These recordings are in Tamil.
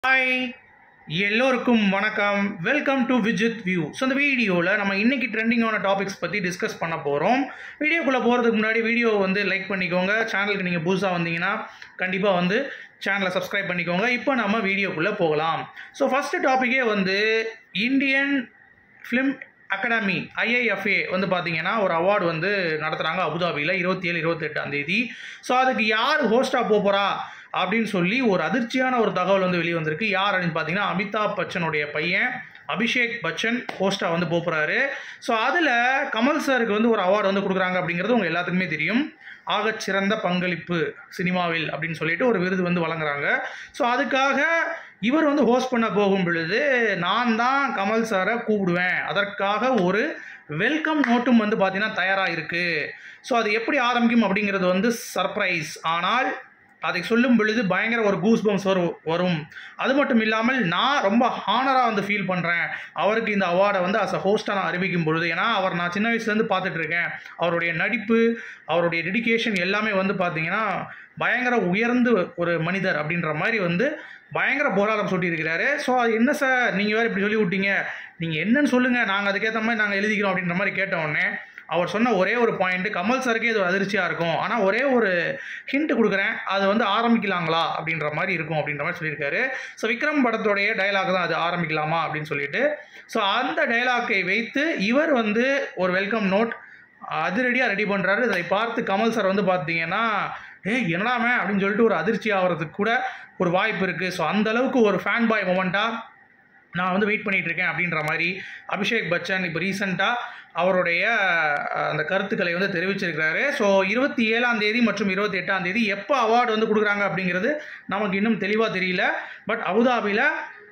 ஹாய் எல்லோருக்கும் வணக்கம் welcome to Vijith view so இந்த வீடியோவில் நம்ம இன்னைக்கு ட்ரெண்டிங்கான டாபிக்ஸ் பற்றி டிஸ்கஸ் பண்ண போகிறோம் வீடியோக்குள்ளே போகிறதுக்கு முன்னாடி வீடியோ வந்து லைக் பண்ணிக்கோங்க சேனலுக்கு நீங்கள் புதுசாக வந்தீங்கன்னா கண்டிப்பாக வந்து சேனலை சப்ஸ்கிரைப் பண்ணிக்கோங்க இப்போ நம்ம வீடியோக்குள்ளே போகலாம் ஸோ ஃபஸ்ட்டு டாப்பிக்கே வந்து இந்தியன் ஃபிலிம் அகாடமி ஐஐஎஃப்ஏ வந்து பார்த்தீங்கன்னா ஒரு அவார்டு வந்து நடத்துகிறாங்க அபுதாபியில் இருபத்தி ஏழு இருபத்தெட்டாம் தேதி ஸோ அதுக்கு யார் ஹோஸ்டாக போகிறா அப்படின்னு சொல்லி ஒரு அதிர்ச்சியான ஒரு தகவல் வந்து வெளியே வந்திருக்கு யார் அப்படின்னு பார்த்தீங்கன்னா அமிதாப் பச்சனுடைய பையன் அபிஷேக் பச்சன் ஹோஸ்டாக வந்து போகிறாரு ஸோ அதில் கமல் சாருக்கு வந்து ஒரு அவார்டு வந்து கொடுக்குறாங்க அப்படிங்கிறது உங்கள் எல்லாத்துக்குமே தெரியும் ஆகச் சிறந்த பங்களிப்பு சினிமாவில் அப்படின்னு சொல்லிட்டு ஒரு விருது வந்து வழங்குறாங்க ஸோ அதுக்காக இவர் வந்து ஹோஸ்ட் பண்ண போகும் பொழுது நான் தான் கமல் சாரை கூப்பிடுவேன் அதற்காக ஒரு வெல்கம் நோட்டும் வந்து பார்த்தீங்கன்னா தயாராக இருக்குது ஸோ அது எப்படி ஆரம்பிக்கும் அப்படிங்கிறது வந்து சர்ப்ரைஸ் ஆனால் அதை சொல்லும் பொழுது பயங்கர ஒரு கூஸ் பம்ஸ் வரும் வரும் அது மட்டும் இல்லாமல் நான் ரொம்ப ஹானராக வந்து ஃபீல் பண்ணுறேன் அவருக்கு இந்த அவார்டை வந்து அஸ் அ ஹோஸ்ட்டாக நான் அறிவிக்கும் பொழுது ஏன்னா அவர் நான் சின்ன வயசுலேருந்து பார்த்துட்டு இருக்கேன் அவருடைய நடிப்பு அவருடைய டெடிகேஷன் எல்லாமே வந்து பார்த்தீங்கன்னா பயங்கர உயர்ந்து ஒரு மனிதர் அப்படின்ற மாதிரி வந்து பயங்கர போராட்டம் சொல்லியிருக்கிறாரு ஸோ அது என்ன சார் நீங்கள் வேறு இப்படி சொல்லி விட்டீங்க நீங்கள் என்னன்னு சொல்லுங்கள் நாங்கள் அதுக்கேற்ற மாதிரி நாங்கள் எழுதிக்கிறோம் அப்படின்ற மாதிரி கேட்ட உடனே அவர் சொன்ன ஒரே ஒரு பாயிண்ட் கமல் சருக்கே இது ஒரு அதிர்ச்சியாக இருக்கும் ஆனால் ஒரே ஒரு ஹிண்ட் கொடுக்குறேன் அது வந்து ஆரம்பிக்கலாங்களா அப்படின்ற மாதிரி இருக்கும் அப்படின்ற மாதிரி சொல்லியிருக்காரு ஸோ விக்ரம் படத்தோடைய டைலாக் தான் அது ஆரம்பிக்கலாமா அப்படின்னு சொல்லிட்டு ஸோ அந்த டைலாக்கை வைத்து இவர் வந்து ஒரு வெல்கம் நோட் அதிரடியாக ரெடி பண்ணுறாரு இதை பார்த்து கமல் சார் வந்து பார்த்தீங்கன்னா ஏ என்னடாமே அப்படின்னு சொல்லிட்டு ஒரு அதிர்ச்சி ஆகிறதுக்கு கூட ஒரு வாய்ப்பு இருக்குது ஸோ அந்த அளவுக்கு ஒரு ஃபேன் பாய் மொமெண்ட்டாக நான் வந்து வெயிட் பண்ணிட்டு இருக்கேன் அப்படின்ற மாதிரி அபிஷேக் பச்சன் இப்போ ரீசெண்டாக அவருடைய அஹ், அந்த கருத்துக்களை வந்து தெரிவிச்சிருக்கிறாரு ஸோ இருபத்தி ஏழாம் தேதி மற்றும் இருபத்தி எட்டாம் தேதி எப்போ அவார்டு வந்து கொடுக்குறாங்க அப்படிங்கிறது நமக்கு இன்னும் தெளிவாக தெரியல பட் அபுதாபியில்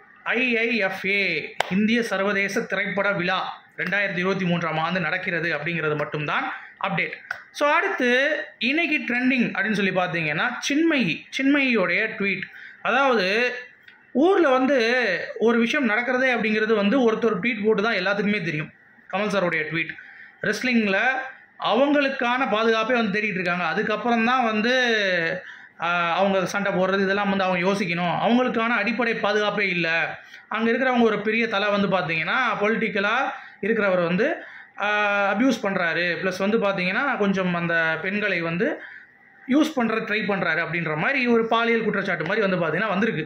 ஐஐஎஃப்ஏ இந்திய சர்வதேச திரைப்பட விழா ரெண்டாயிரத்தி இருபத்தி மூன்றாம் ஆண்டு நடக்கிறது அப்படிங்கிறது மட்டும்தான் அப்டேட் ஸோ அடுத்து இன்னைக்கு ட்ரெண்டிங் அப்படின்னு சொல்லி பார்த்தீங்கன்னா சின்மயி சின்மயியோடைய ட்வீட் அதாவது ஊரில் வந்து ஒரு விஷயம் நடக்கிறதே அப்படிங்கிறது வந்து ஒருத்தர் ட்வீட் போட்டு தான் எல்லாத்துக்குமே தெரியும் கமல் சாருடைய ட்வீட் ரெஸ்லிங்கில் அவங்களுக்கான பாதுகாப்பே வந்து தேடிட்டு இருக்காங்க அதுக்கப்புறம் தான் வந்து ஆஹ், அவங்க சண்டை போடுறது இதெல்லாம் வந்து அவங்க யோசிக்கணும் அவங்களுக்கான அடிப்படை பாதுகாப்பே இல்லை அங்கே இருக்கிறவங்க ஒரு பெரிய தலை வந்து பார்த்தீங்கன்னா பொலிட்டிக்கலாக இருக்கிறவர் வந்து அப்யூஸ் பண்ணுறாரு ப்ளஸ் வந்து பார்த்தீங்கன்னா கொஞ்சம் அந்த பெண்களை வந்து யூஸ் பண்ணுற ட்ரை பண்ணுறாரு அப்படின்ற மாதிரி ஒரு பாலியல் குற்றச்சாட்டு மாதிரி வந்து பார்த்தீங்கன்னா வந்திருக்கு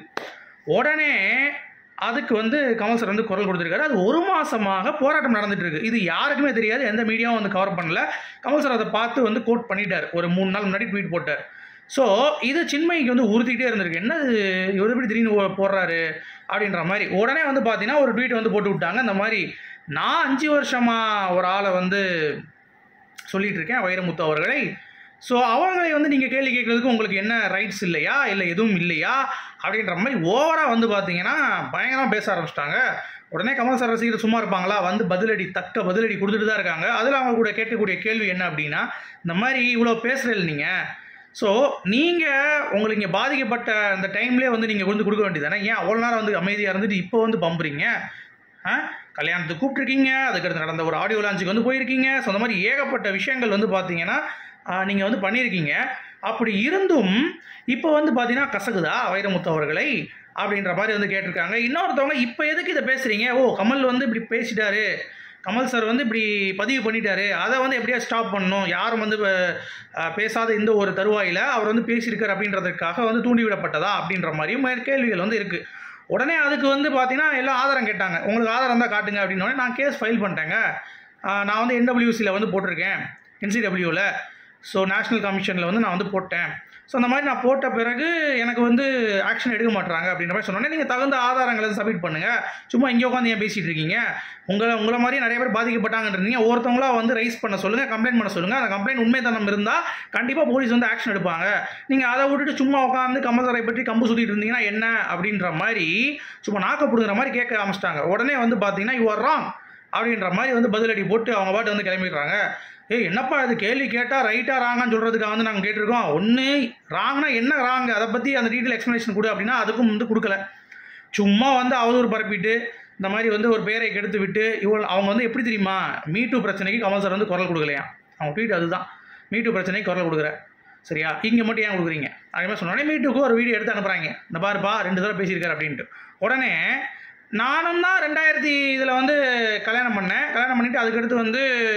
உடனே அதுக்கு வந்து கமல் சார் வந்து குரல் கொடுத்துருக்காரு அது ஒரு மாசமாக போராட்டம் நடந்துட்டு இருக்கு இது யாருக்குமே தெரியாது எந்த மீடியாவும் வந்து கவர் பண்ணல கமல் சார் அதை பார்த்து வந்து கோட் பண்ணிட்டார் ஒரு மூணு நாள் முன்னாடி ட்வீட் போட்டார் ஸோ இது சின்மயிக்கு வந்து உறுத்திக்கிட்டே இருந்திருக்கு என்ன இது இவர் எப்படி திடீர்னு போ- போடுறாரு அப்படின்ற மாதிரி உடனே வந்து பார்த்தீங்கன்னா ஒரு ட்வீட் வந்து போட்டு விட்டாங்க இந்த மாதிரி நான் அஞ்சு வருஷமாக ஒரு ஆளை வந்து சொல்லிட்டு இருக்கேன் வைரமுத்து அவர்களை ஸோ அவர்களை வந்து நீங்கள் கேள்வி கேட்கறதுக்கு உங்களுக்கு என்ன ரைட்ஸ் இல்லையா இல்லை எதுவும் இல்லையா அப்படின்ற மாதிரி ஓவராக வந்து பார்த்தீங்கன்னா பயங்கரமாக பேச ஆரம்பிச்சிட்டாங்க உடனே கமல் சார் ரசிகர் சும்மா இருப்பாங்களா வந்து பதிலடி தக்க பதிலடி கொடுத்துட்டு தான் இருக்காங்க அதில் அவங்க கூட கேட்கக்கூடிய கேள்வி என்ன அப்படின்னா இந்த மாதிரி இவ்வளோ பேசுகிறீங்க நீங்கள் ஸோ நீங்கள் உங்களுக்கு இங்கே பாதிக்கப்பட்ட அந்த டைம்லேயே வந்து நீங்கள் வந்து கொடுக்க வேண்டியதானே ஏன் அவ்வளோ நேரம் வந்து அமைதியாக இருந்துட்டு இப்போ வந்து பம்புறீங்க ஆ கல்யாணத்துக்கு கூப்பிட்ருக்கீங்க அதுக்கடுத்து நடந்த ஒரு ஆடியோ லான்ச்சுக்கு வந்து போயிருக்கீங்க ஸோ அந்த மாதிரி ஏகப்பட்ட விஷயங்கள் வந்து பார்த்தீங்கன்னா நீங்கள் வந்து பண்ணியிருக்கீங்க அப்படி இருந்தும் இப்போ வந்து பார்த்தீங்கன்னா கசகுதா வைரமுத்து அவர்களை அப்படின்ற மாதிரி வந்து கேட்டிருக்காங்க இன்னொருத்தவங்க இப்போ எதுக்கு இதை பேசுகிறீங்க ஓ கமல் வந்து இப்படி பேசிட்டாரு கமல் சார் வந்து இப்படி பதிவு பண்ணிட்டாரு அதை வந்து எப்படியா ஸ்டாப் பண்ணணும் யாரும் வந்து அஹ், பேசாத இந்த ஒரு தருவாயில் அவர் வந்து பேசியிருக்காரு அப்படின்றதுக்காக வந்து தூண்டிவிடப்பட்டதா அப்படின்ற மாதிரியும் மேற் கேள்விகள் வந்து இருக்குது உடனே அதுக்கு வந்து பார்த்தீங்கன்னா எல்லாம் ஆதாரம் கேட்டாங்க உங்களுக்கு ஆதாரம் தான் காட்டுங்க அப்படின்னோடனே நான் கேஸ் ஃபைல் பண்ணிட்டேங்க ஆஹ் நான் வந்து என்டபிள்யூசியில் வந்து போட்டிருக்கேன் என்சிடபிள்யூவில் ஸோ நேஷ்னல் கமிஷனில் வந்து நான் வந்து போட்டேன் ஸோ அந்த மாதிரி நான் போட்ட பிறகு எனக்கு வந்து ஆக்ஷன் எடுக்க மாட்டாங்க அப்படின்ற மாதிரி சொன்னோன்னே நீங்கள் தகுந்த ஆதாரங்களை சப்மிட் பண்ணுங்கள் சும்மா இங்கே உட்காந்து ஏன் பேசிகிட்டு இருக்கீங்க உங்களை உங்களை மாதிரி நிறைய பேர் பாதிக்கப்பட்டாங்கன்றீங்க ஒவ்வொருத்தவங்களா வந்து ரைஸ் பண்ண சொல்லுங்கள் கம்ப்ளைண்ட் பண்ண சொல்லுங்கள் அந்த கம்ப்ளைண்ட் உண்மைத்தனம் இருந்தால் கண்டிப்பாக போலீஸ் வந்து ஆக்ஷன் எடுப்பாங்க நீங்கள் அதை விட்டுட்டு சும்மா உட்காந்து கம்மசரை பற்றி கம்பு சுற்றிட்டு இருந்தீங்கன்னா என்ன அப்படின்ற மாதிரி சும்மா நாக்க பிடுங்குற மாதிரி கேட்க ஆரம்பிச்சிட்டாங்க உடனே வந்து பார்த்தீங்கன்னா யூ ஆர் ராங் அப்படின்ற மாதிரி வந்து பதிலடி போட்டு அவங்க பாட்டு வந்து கிளம்பிடுறாங்க ஏய் என்னப்பா இது கேள்வி கேட்டால் ரைட்டாக ராங்கன்னு சொல்கிறதுக்காக வந்து நாங்கள் கேட்டிருக்கோம் ஒன்று ராங்னா என்ன ராங் அதை பற்றி அந்த டீட்டெயில் எக்ஸ்ப்ளனேஷன் கொடு அப்படின்னா அதுக்கும் வந்து கொடுக்கல சும்மா வந்து அவதூறு பரப்பிட்டு இந்த மாதிரி வந்து ஒரு பேரை கெடுத்து விட்டு இவ்வளோ அவங்க வந்து எப்படி தெரியுமா மீட்டு பிரச்சனைக்கு கமல் சார் வந்து குரல் கொடுக்கலையா அவங்க ட்வீட் அதுதான் மீட்டு பிரச்சனைக்கு குரல் கொடுக்குற சரியா இங்கே மட்டும் ஏன் கொடுக்குறீங்க அதே மாதிரி சொன்னோடனே மீட்டுக்கு ஒரு வீடியோ எடுத்து அனுப்புகிறாங்க இந்த பாருப்பா ரெண்டு தடவை பேசியிருக்காரு அப்படின்ட்டு உடனே நானும் தான் ரெண்டாயிரத்தி இதில் வந்து கல்யாணம் பண்ணேன் கல்யாணம் பண்ணிவிட்டு அதுக்கடுத்து வந்து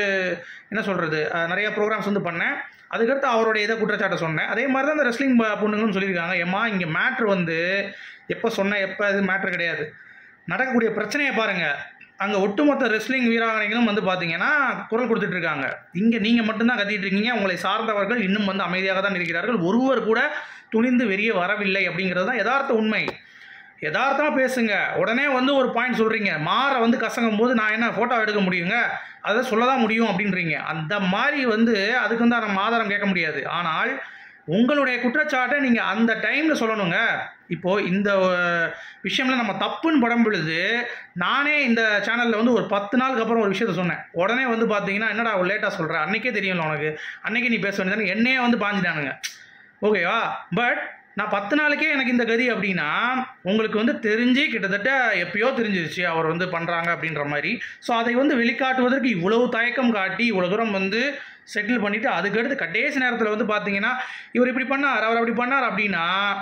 என்ன சொல்கிறது நிறைய ப்ரோக்ராம்ஸ் வந்து பண்ணேன் அதுக்கடுத்து அவருடைய இதை குற்றச்சாட்டை சொன்னேன் அதே மாதிரி தான் இந்த ரெஸ்லிங் பொண்ணுங்களும் சொல்லியிருக்காங்க ஏம்மா இங்கே மேட்ரு வந்து எப்போ சொன்ன எப்போ இது மேட்ரு கிடையாது நடக்கக்கூடிய பிரச்சனையை பாருங்கள் அங்கே ஒட்டுமொத்த ரெஸ்லிங் வீராங்கனைகளும் வந்து பார்த்தீங்கன்னா குரல் கொடுத்துட்டு இருக்காங்க இங்கே நீங்கள் மட்டும்தான் கத்திட்டு இருக்கீங்க உங்களை சார்ந்தவர்கள் இன்னும் வந்து அமைதியாக தான் இருக்கிறார்கள் ஒருவர் கூட துணிந்து வெளியே வரவில்லை அப்படிங்கிறது தான் யதார்த்த உண்மை யதார்த்தமாக பேசுங்க உடனே வந்து ஒரு பாயிண்ட் சொல்கிறீங்க மாரை வந்து கசங்கும் போது நான் என்ன ஃபோட்டோ எடுக்க முடியுங்க அதை சொல்ல தான் முடியும் அப்படின்றீங்க அந்த மாதிரி வந்து அதுக்கு வந்து நம்ம ஆதாரம் கேட்க முடியாது ஆனால் உங்களுடைய குற்றச்சாட்டை நீங்கள் அந்த டைமில் சொல்லணுங்க இப்போது இந்த விஷயம்ல நம்ம தப்புன்னு படம் பொழுது நானே இந்த சேனலில் வந்து ஒரு பத்து நாளுக்கு அப்புறம் ஒரு விஷயத்த சொன்னேன் உடனே வந்து பார்த்தீங்கன்னா என்னடா லேட்டாக சொல்கிறேன் அன்றைக்கே தெரியும்ல உனக்கு அன்றைக்கே நீ பேச வேண்டியதானே என்னையே வந்து பாஞ்சிட்டானுங்க ஓகேவா பட் நான் பத்து நாளைக்கே எனக்கு இந்த கதி அப்படின்னா உங்களுக்கு வந்து தெரிஞ்சு கிட்டத்தட்ட எப்பயோ தெரிஞ்சிருச்சு அவர் வந்து பண்ணுறாங்க அப்படின்ற மாதிரி ஸோ அதை வந்து வெளிக்காட்டுவதற்கு இவ்வளவு தயக்கம் காட்டி இவ்வளோ தூரம் வந்து செட்டில் பண்ணிவிட்டு அதுக்கடுத்து கடைசி நேரத்தில் வந்து பார்த்தீங்கன்னா இவர் இப்படி பண்ணார் அவர் அப்படி பண்ணார் அப்படின்னா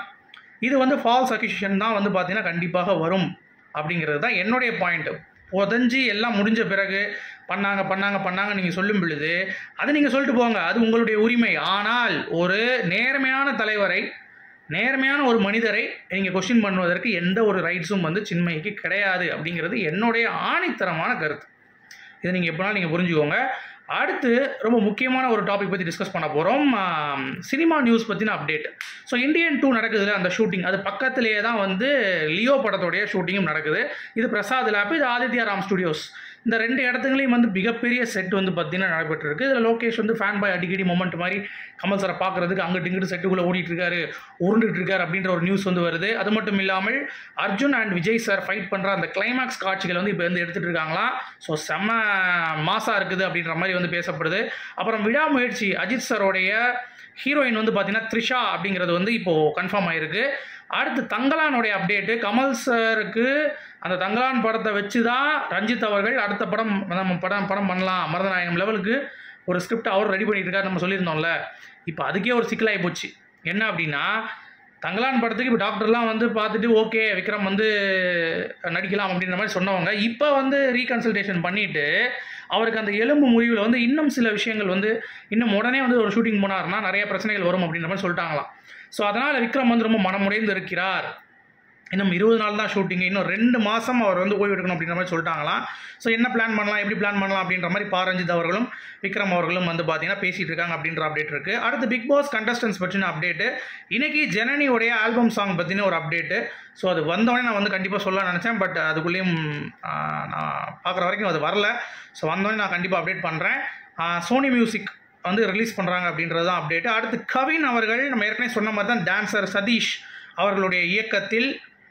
இது வந்து ஃபால்ஸ் அக்யூஷன் தான் வந்து பார்த்தீங்கன்னா கண்டிப்பாக வரும் அப்படிங்கிறது தான் என்னுடைய பாயிண்ட்டு புதஞ்சு எல்லாம் முடிஞ்ச பிறகு பண்ணாங்க பண்ணாங்க பண்ணாங்க நீங்கள் சொல்லும் பொழுது அது நீங்கள் சொல்லிட்டு போங்க அது உங்களுடைய உரிமை ஆனால் ஒரு நேர்மையான தலைவரை நேர்மையான ஒரு மனிதரை நீங்கள் கொஸ்டின் பண்ணுவதற்கு எந்த ஒரு ரைட்ஸும் வந்து சின்மைக்கு கிடையாது அப்படிங்கிறது என்னுடைய ஆணித்தரமான கருத்து இதை நீங்கள் எப்போனாலும் நீங்கள் புரிஞ்சுக்கோங்க அடுத்து ரொம்ப முக்கியமான ஒரு டாபிக் பற்றி டிஸ்கஸ் பண்ண போகிறோம் சினிமா நியூஸ் பற்றின அப்டேட் ஸோ இந்தியன் டூ நடக்குதுல அந்த ஷூட்டிங் அது பக்கத்துலேயே தான் வந்து லியோ படத்தோடைய ஷூட்டிங்கும் நடக்குது இது பிரசாத் லேப் இது ஆதித்யா ராம் ஸ்டுடியோஸ் இந்த ரெண்டு இடத்துலையும் வந்து மிகப்பெரிய செட் வந்து பார்த்தீங்கன்னா நடைபெற்றிருக்கு இதில் லோகேஷ் வந்து ஃபேன் பாய் அடிக்கடி மொமெண்ட் மாதிரி கமல் சாரை பார்க்குறதுக்கு அங்கிட்டு இங்கிட்டு செட்டுக்குள்ளே ஓடிட்டு இருக்காரு உருண்டுட்டு இருக்காரு அப்படின்ற ஒரு நியூஸ் வந்து வருது அது மட்டும் இல்லாமல் Arjun and Vijay sir fight பண்ணுற அந்த கிளைமேக்ஸ் காட்சிகள் வந்து இப்போ வந்து எடுத்துகிட்டு இருக்காங்களாம் ஸோ செம்ம மாசாக இருக்குது அப்படின்ற மாதிரி வந்து பேசப்படுது அப்புறம் விடாமுயற்சி அஜித் சாரோடைய ஹீரோயின் வந்து பார்த்தீங்கன்னா த்ரிஷா அப்படிங்கிறது வந்து இப்போது கன்ஃபார்ம் ஆயிருக்கு அடுத்து தங்கலானுடைய அப்டேட்டு கமல் சாருக்கு அந்த தங்கலான் படத்தை வச்சு தான் ரஞ்சித் அவர்கள் அடுத்த படம் நம்ம படம் படம் பண்ணலாம் மருதநாயகம் லெவலுக்கு ஒரு ஸ்கிரிப்ட் அவர் ரெடி பண்ணிட்டு இருக்காரு நம்ம சொல்லியிருந்தோம்ல இப்போ அதுக்கே ஒரு சிக்கலாகி போச்சு என்ன அப்படின்னா தங்கலான் படத்துக்கு இப்போ டாக்டர்லாம் வந்து பார்த்துட்டு ஓகே விக்ரம் வந்து நடிக்கலாம் அப்படின்ற மாதிரி சொன்னவங்க இப்போ வந்து ரீகன்சல்டேஷன் பண்ணிவிட்டு அவருக்கு அந்த எலும்பு முறிவில் வந்து இன்னும் சில விஷயங்கள் வந்து இன்னும் உடனே வந்து ஒரு ஷூட்டிங் போனார்னா நிறைய பிரச்சனைகள் வரும் அப்படின்ற மாதிரி சொல்லிட்டாங்களாம் ஸோ அதனால் விக்ரம் வந்து ரொம்ப மனமுடைந்து இருக்கிறார் இன்னும் இருபது நாள் தான் ஷூட்டிங் இன்னும் ரெண்டு மாதம் அவர் வந்து ஓய்வு எடுக்கணும் அப்படின்ற மாதிரி சொல்லிட்டாங்களாம் ஸோ என்ன பிளான் பண்ணலாம் எப்படி பிளான் பண்ணலாம் அப்படின்ற மாதிரி பாரஞ்சித் அவர்களும் விக்ரம் அவர்களும் வந்து பார்த்தீங்கன்னா பேசிகிட்டு இருக்காங்க அப்படின்ற அப்டேட் இருக்குது அடுத்து பிக் பாஸ் கண்டஸ்டன்ஸ் பற்றின அப்டேட்டு இன்னைக்கு ஜனனியோடைய ஆல்பம் சாங் பற்றின ஒரு அப்டேட்டு ஸோ அது வந்தோடனே நான் வந்து கண்டிப்பாக சொல்ல நினச்சேன் பட் அதுக்குள்ளேயும் ஆஹ், நான் பார்க்குற வரைக்கும் அது வரல ஸோ வந்தோடனே நான் கண்டிப்பாக அப்டேட் பண்ணுறேன் சோனி மியூசிக் வந்து ரிலீஸ் பண்ணுறாங்க அப்படின்றது தான் அப்டேட்டு அடுத்து கவின் அவர்கள் நம்ம ஏற்கனவே சொன்ன மாதிரி தான் டான்சர் சதீஷ் அவர்களுடைய இயக்கத்தில்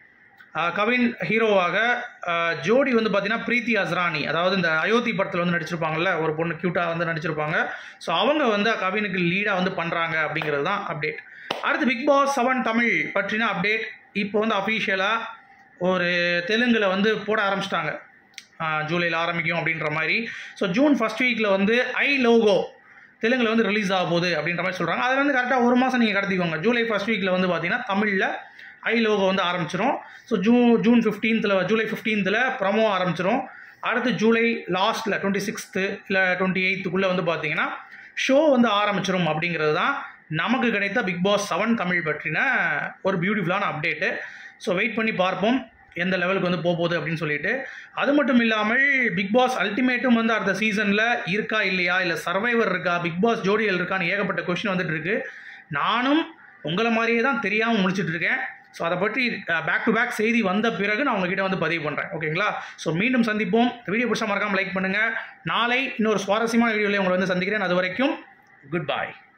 ஆஹ் கவின் ஹீரோவாக ஆஹ் ஜோடி வந்து பார்த்தீங்கன்னா பிரீத்தி அஸ்ரானி அதாவது இந்த அயோத்தி படத்தில் வந்து நடிச்சிருப்பாங்கல்ல ஒரு பொண்ணு க்யூட்டாக வந்து நடிச்சிருப்பாங்க ஸோ அவங்க வந்து கவினுக்கு லீடாக வந்து பண்ணுறாங்க அப்படிங்கிறது தான் அப்டேட் அடுத்து பிக் பாஸ் செவன் தமிழ் பற்றின அப்டேட் இப்போ வந்து அஃபீஷியலாக ஒரு தெலுங்கில் வந்து போட ஆரம்பிச்சிட்டாங்க ஜூலையில் ஆரம்பிக்கும் அப்படின்ற மாதிரி ஸோ ஜூன் ஃபஸ்ட் வீக்கில் வந்து ஐ லோகோ தெலுங்கில் வந்து ரிலீஸ் ஆக போகுது அப்படின்ற மாதிரி சொல்கிறாங்க அதில் வந்து கரெக்டாக ஒரு மாதம் நீங்கள் கடத்திக்கோங்க ஜூலை ஃபஸ்ட் வீக்கில் வந்து பார்த்தீங்கன்னா தமிழில் ஐ லோகோ வந்து ஆரம்பிச்சிரும் ஸோ ஜூ ஜூன் ஃபிஃப்டீன்த்தில் ஜூலை ஃபிஃப்டீன்த்தில் ப்ரமோ ஆரம்பிச்சிரும் அடுத்து ஜூலை லாஸ்ட்டில் டுவெண்ட்டி சிக்ஸ்த்து இல்லை டுவெண்ட்டி எயித்துக்குள்ளே வந்து பார்த்தீங்கன்னா ஷோ வந்து ஆரம்பிச்சிரும் அப்படிங்கிறது தான் நமக்கு கிடைத்த பிக் பாஸ் செவன் தமிழ் பற்றின ஒரு பியூட்டிஃபுல்லான அப்டேட்டு ஸோ வெயிட் பண்ணி பார்ப்போம் எந்த லெவலுக்கு வந்து போக போகுது அப்படின்னு சொல்லிட்டு அது மட்டும் இல்லாமல் பிக் பாஸ் அல்டிமேட்டும் வந்து அடுத்த சீசனில் இருக்கா இல்லையா இல்லை சர்வைவர் இருக்கா பிக் பாஸ் ஜோடிகள் இருக்கான்னு ஏகப்பட்ட கொஷின் வந்துட்டு இருக்கு நானும் உங்களை மாதிரியே தான் தெரியாமல் முடிச்சிட்டு இருக்கேன் ஸோ அதை பற்றி பேக் டு பேக் செய்தி வந்த பிறகு நான் உங்ககிட்ட வந்து பதிவு பண்ணுறேன் ஓகேங்களா ஸோ மீண்டும் சந்திப்போம் இந்த வீடியோ பிடிச்சா மறக்காமல் லைக் பண்ணுங்கள் நாளை இன்னொரு சுவாரஸ்யமான வீடியோவில் உங்களை வந்து சந்திக்கிறேன் அது வரைக்கும் குட் பை